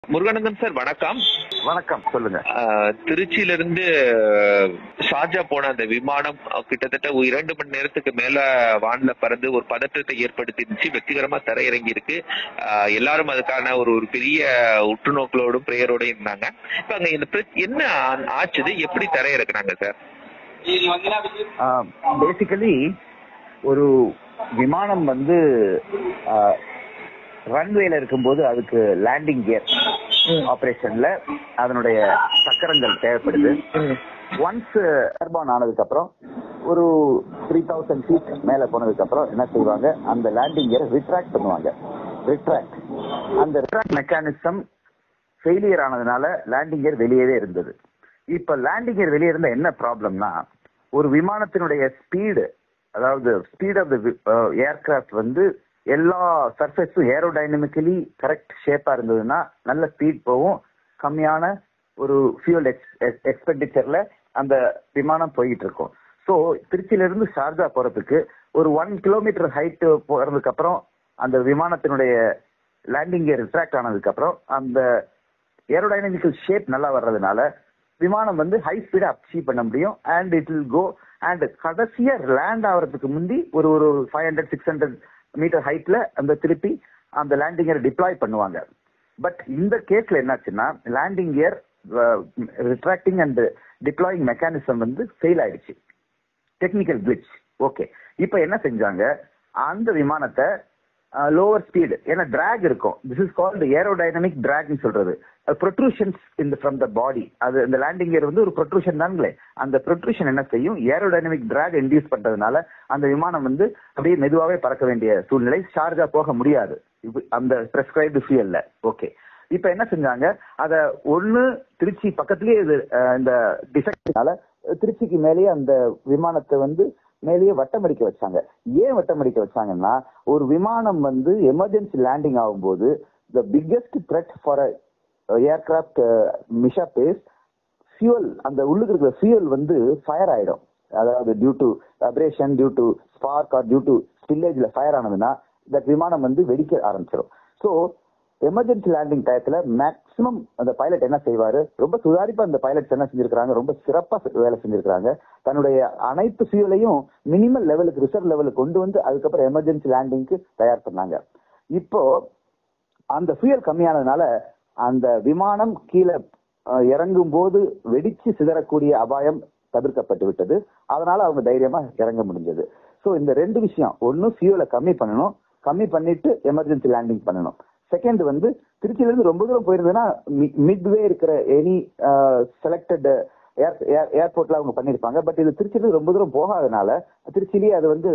Muruganandam sir வணக்கம் வணக்கம் சொல்லுங்க ஆஹ், திருச்சியிலிருந்து ஷார்ஜா போன அந்த விமானம் அஹ், கிட்டத்தட்ட ஒரு இரண்டு மணி நேரத்துக்கு மேல வான்ல பறந்து ஒரு பதற்றத்தை ஏற்படுத்திருந்துச்சு வெற்றிகரமா தரையிறங்கி இருக்கு ஆஹ், எல்லாரும் அதுக்கான ஒரு ஒரு பெரிய உற்றுநோக்கலோடும் பிரேயரோடும் இருந்தாங்க இப்ப அங்க இந்த பிர- என்ன ஆ- ஆச்சுது எப்படி தரையிறக்குனாங்க சார் பேசிக்கலி ஒரு விமானம் வந்து ரன்வேல இருக்கும்போது அதுக்கு லேண்டிங் கியர் ஆபரேஷன்ல அதனுடைய சக்கரங்கள் தேவைப்படுது ஒன்ஸ் ஏர்பான் ஆனதுக்கு அப்புறம் ஒரு த்ரீ தௌசண்ட் ஃபீட் மேல போனதுக்கு அப்புறம் என்ன செய்வாங்க அந்த லேண்டிங் கியரை ரிட்ராக்ட் பண்ணுவாங்க ரிட்ராக்ட் அந்த ரிட்ராக்ட் மெக்கானிசம் ஃபெயிலியர் ஆனதுனால லேண்டிங் கியர் வெளியவே இருந்தது இப்ப லேண்டிங் கியர் வெளியே இருந்தா என்ன ப்ராப்ளம்னா ஒரு விமானத்தினுடைய ஸ்பீடு அதாவது ஸ்பீட் ஆஃப் த ஏர்கிராஃப்ட் வந்து எல்லா சர்ஃபேஸும் ஏரோடைனமிக்கலி கரெக்ட் ஷேப்பா இருந்ததுன்னா நல்ல ஸ்பீட் போகும் கம்மியான ஒரு ஃபியூல் எக்ஸ்பெண்டிச்சர்ல அந்த விமானம் போயிட்டு இருக்கும் ஸோ திருச்சியில இருந்து ஷார்ஜா போறதுக்கு ஒரு ஒன் கிலோமீட்டர் ஹைட் போறதுக்கு அப்புறம் அந்த விமானத்தினுடைய லேண்டிங் கியர் ரிட்ராக்ட் ஆனதுக்கு அப்புறம் அந்த ஏரோடைனமிக்கல் ஷேப் நல்லா வர்றதுனால விமானம் வந்து ஹை ஸ்பீடை அச்சீவ் பண்ண முடியும் and it will go and கடைசியா லேண்ட் ஆகிறதுக்கு முந்தி ஒரு ஒரு five hundred six hundred metre ஹைட்ல அந்த திருப்பி அந்த லேண்டிங் கியர் டிப்ளாய் பண்ணுவாங்க பட் இந்த கேஸ்ல என்னாச்சுன்னா landing gear retracting and deploying mechanism வந்து ஃபெயில் ஆயிடுச்சு டெக்னிக்கல் கிளிச் ஓகே இப்போ என்ன செஞ்சாங்க அந்த விமானத்தை லோவர் ஸ்பீடு ஏன்னா டிராக் இருக்கும் திஸ் இஸ் கால்டு ஏரோடைனமிக் டிராக்னு சொல்றது ப்ரொட்ரூஷன்ஸ் இந்த ஃப்ரம் த பாடி அது இந்த லேண்டிங் கியர் வந்து ஒரு ப்ரொட்ரூஷன் தாங்களே அந்த ப்ரொட்ரூஷன் என்ன செய்யும் ஏரோடைனமிக் டிராக் இன்டியூஸ் பண்றதுனால அந்த விமானம் வந்து அப்படியே மெதுவாகவே பறக்க வேண்டிய சூழ்நிலை சார்ஜா போக முடியாது இது அந்த பிரெஸ்கிரைப்டு ஃபியூல்ல ஓகே இப்ப என்ன செஞ்சாங்க அத ஒண்ணு திருச்சி பக்கத்துலயே இது அஹ், இந்த டிஃபெக்ட்னால திருச்சிக்கு மேலேயே அந்த விமானத்தை வந்து மேலேயே வட்டமடிக்க வச்சாங்க ஏன் வட்டமடிக்க வச்சாங்கன்னா ஒரு விமானம் வந்து எமர்ஜென்சி லேண்டிங் ஆகும்போது the biggest threat for aircraft மிஷா பேஸ் ஃபியூல் அந்த உள்ளுக்கு இருக்கிற ஃபியூல் வந்து ஃபயர் ஆயிடும் அதாவது due to abrasion due to spark or due to ஸ்பில்லேஜ்ல ஃபயர் ஆனதுன்னா இந்த விமானம் வந்து வெடிக்க ஆரம்பிச்சிடும் ஸோ எமர்ஜென்சி லேண்டிங் டயத்துல மேக்சிமம் அந்த பைலட் என்ன செய்வாரு ரொம்ப சுதாரிப்பா அந்த பைலட்ஸ் என்ன செஞ்சிருக்காங்க ரொம்ப சிறப்பா செ- வேலை செஞ்சிருக்காங்க தன்னுடைய அனைத்து ஃபியூலையும் மினிமல் லெவலுக்கு ரிசர்வ் லெவலுக்கு கொண்டு வந்து அதுக்கப்புறம் எமர்ஜென்சி லேண்டிங்க்கு தயார் பண்ணாங்க இப்போ அந்த ஃபியூயல் கம்மியானதுனால அந்த விமானம் கீழே அஹ், இறங்கும் போது வெடிச்சு சிதறக்கூடிய அபாயம் தவிர்க்கப்பட்டு விட்டது அதனால அவங்க தைரியமா இறங்க முடிஞ்சது சோ இந்த ரெண்டு விஷயம் ஒன்னு ஃபியூலை கம்மி பண்ணணும் கம்மி பண்ணிட்டு எமர்ஜென்சி லேண்டிங் பண்ணணும் செகண்ட் வந்து திருச்சியில இருந்து ரொம்ப தூரம் போயிருந்ததுன்னா மிட்வே இருக்கிற எனி செலக்டட் ஏர்போர்ட்ல அவங்க பண்ணிருப்பாங்க பட் இது திருச்சியில இருந்து ரொம்ப தூரம் போகாதனால திருச்சியிலேயே அது வந்து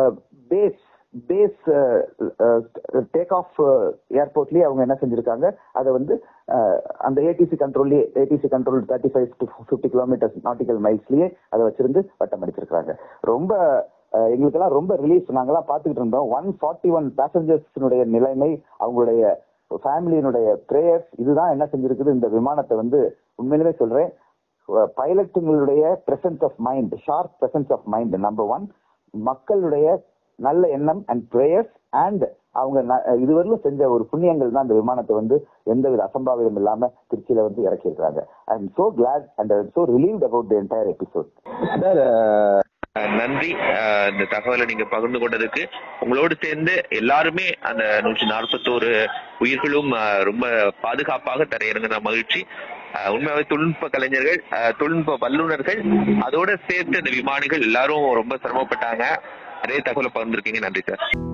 பேஸ் பேஸ் டேக் ஆஃப் ஏர்போர்ட்லயே அவங்க என்ன செஞ்சிருக்காங்க அதை வந்து அஹ், அந்த ஏடிசி கண்ட்ரோல்லயே ATC control thirty five to fifty kilometres nautical மைல்ஸ்லயே அதை வச்சிருந்து வட்டம் அடிச்சிருக்காங்க ரொம்ப அஹ், எங்களுக்கெல்லாம் ரொம்ப ரிலீஃப் நாங்கெல்லாம் பார்த்துக்கிட்டு இருந்தோம் ஒன் ஃபார்ட்டி ஒன் பேசஞ்சர்ஸினுடைய நிலைமை அவங்களுடைய ஃபேமிலியினுடைய ப்ரேயர்ஸ் இதுதான் என்ன செஞ்சிருக்குது இந்த விமானத்தை வந்து உண்மையிலுமே சொல்றேன் பைலட்டுங்களுடைய presence of mind sharp presence of mind number one மக்களுடைய நல்ல எண்ணம் அண்ட் ப்ரேயர்ஸ் அண்ட் அவங்க ந- இதுவரையிலும் செஞ்ச ஒரு புண்ணியங்கள் தான் அந்த விமானத்தை வந்து எந்தவித அசம்பாவிதம் இல்லாம திருச்சியில வந்து இறக்கி இருக்காங்க I am so glad and so relieved about the entire episode sir uh, நன்றி அஹ், இந்த தகவலை நீங்க பகிர்ந்து கொண்டதுக்கு உங்களோடு சேர்ந்து எல்லாருமே அந்த நூற்றி நாற்பத்தோரு உயிர்களும் அஹ், ரொம்ப பாதுகாப்பாக தரையிறங்கின மகிழ்ச்சி அஹ், உண்மையாவே தொழில்நுட்ப கலைஞர்கள் அஹ், தொழில்நுட்ப வல்லுநர்கள் அதோட சேர்த்து அந்த விமானிகள் எல்லாரும் ரொம்ப சிரமப்பட்டாங்க நிறைய தகவலை பகிர்ந்துருக்கீங்க நன்றி சார்